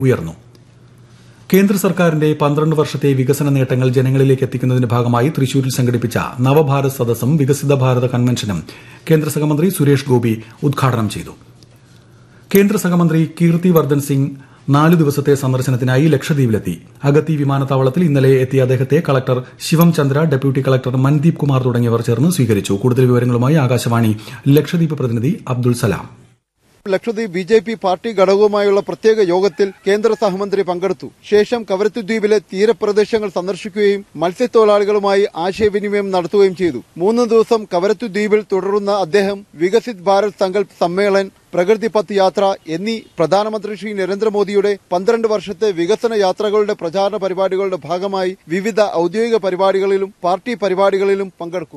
ഉയർന്നു കേന്ദ്ര സർക്കാരിന്റെ പന്ത്രണ്ട് വർഷത്തെ വികസന നേട്ടങ്ങൾ ജനങ്ങളിലേക്ക് എത്തിക്കുന്നതിന്റെ ഭാഗമായി തൃശൂരിൽ സംഘടിപ്പിച്ച നവഭാരത് സദസ്സും വികസിത ഭാരത കൺവെൻഷനും കേന്ദ്ര സഹമന്ത്രി സുരേഷ് ഗോപി ഉദ്ഘാടനം ചെയ്തു കേന്ദ്ര സഹമന്ത്രി കീർത്തി വർദ്ധൻ സിംഗ് നാല് ദിവസത്തെ സന്ദർശനത്തിനായി ലക്ഷദ്വീപിലെത്തി അഗത്തി വിമാനത്താവളത്തിൽ ഇന്നലെ എത്തിയ അദ്ദേഹത്തെ collector Shivam Chandra deputy collector Mandeep Kumar തുടങ്ങിയവർ ചേർന്ന് സ്വീകരിച്ചു കൂടുതൽ വിവരങ്ങളുമായി ആകാശവാണി ലക്ഷദ്വീപ് പ്രതിനിധി Abdul Salam Lakshadweep B J P party ഘടകവുമായുള്ള പ്രത്യേക യോഗത്തിൽ കേന്ദ്ര സഹമന്ത്രി പങ്കെടുത്തു ശേഷം കവരത്തുദ്വീപിലെ തീരപ്രദേശങ്ങൾ സന്ദർശിക്കുകയും മത്സ്യത്തൊഴിലാളികളുമായി ആശയവിനിമയം നടത്തുകയും ചെയ്തു മൂന്ന് ദിവസം കവരത്തുദ്വീപിൽ തുടരുന്ന അദ്ദേഹം വികസിത് ഭാരത് സങ്കല്പ് സമ്മേളൻ പ്രകൃതി പത്ത് യാത്ര എന്നീ പ്രധാനമന്ത്രി ശ്രീ നരേന്ദ്രമോദിയുടെ പന്ത്രണ്ട് വർഷത്തെ വികസന യാത്രകളുടെ പ്രചാരണ പരിപാടികളുടെ ഭാഗമായി വിവിധ ഔദ്യോഗിക പരിപാടികളിലും പാർട്ടി പരിപാടികളിലും പങ്കെടുക്കും